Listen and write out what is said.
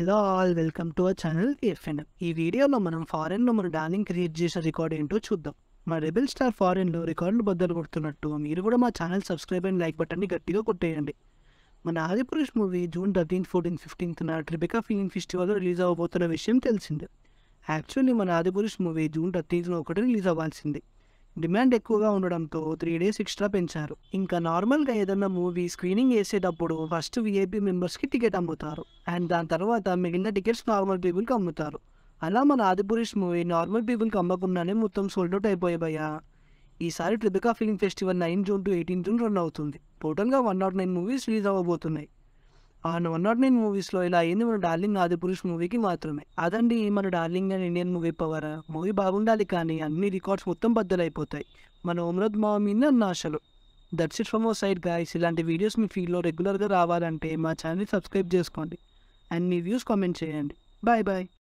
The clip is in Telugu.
hello all welcome to our channel FN ఈ వీడియోలో మనం ఫారెన్లో మన డార్లింగ్ క్రియేట్ చేసిన రికార్డ్ ఏంటో చూద్దాం మన రెబెల్ స్టార్ ఫారెన్లో రికార్డులు బద్దలు కొడుతున్నట్టు మీరు కూడా మా ఛానల్ సబ్స్క్రైబ్ అండ్ లైక్ బటన్ని గట్టిగా కొట్టేయండి మన Adipurush movie June thirteen fourteen ఫిఫ్టీన్త్న ట్రిబికా ఫిలిం ఫెస్టివల్లో రిలీజ్ అవ్వబోతున్న విషయం తెలిసిందే యాక్చువల్లీ మన ఆదిపురుష్ మూవీ జూన్ థర్టీన్త్న ఒకటి రిలీజ్ అవ్వాల్సింది డిమాండ్ ఎక్కువగా ఉండడంతో త్రీ డేస్ ఎక్స్ట్రా పెంచారు ఇంకా నార్మల్గా ఏదైనా మూవీ స్క్రీనింగ్ వేసేటప్పుడు ఫస్ట్ విఐపి మెంబర్స్కి టికెట్ అమ్ముతారు అండ్ దాని తర్వాత మిగిలిన టికెట్స్ నార్మల్ పీపుల్కి అమ్ముతారు అలా మన ఆదిపురుష్ మూవీ నార్మల్ పీపుల్కి అమ్మకుండానే మొత్తం సోల్డ్ అవుట్ అయిపోయాయి ఈసారి Tribeca film festival nine June to eighteen June run అవుతుంది టోటల్గా one not nine movies release అవ్వబోతున్నాయి ఆ వన్ నాట్ నైన్ మూవీస్లో ఇలా అయింది మన డార్లింగ్ ఆదిపురుష్ మూవీకి మాత్రమే అదండి మన darling and Indian movie power movie బాగుండాలి కానీ అన్ని రికార్డ్స్ మొత్తం బద్దలైపోతాయి మన ఉమ్రద్ మా మీద అన్న ఆశలు that's it from our side guys ఇలాంటి వీడియోస్ మీ ఫీల్డ్లో రెగ్యులర్గా రావాలంటే మా ఛానల్ సబ్స్క్రైబ్ చేసుకోండి అండ్ మీ వ్యూస్ కామెంట్ చేయండి బాయ్ బాయ్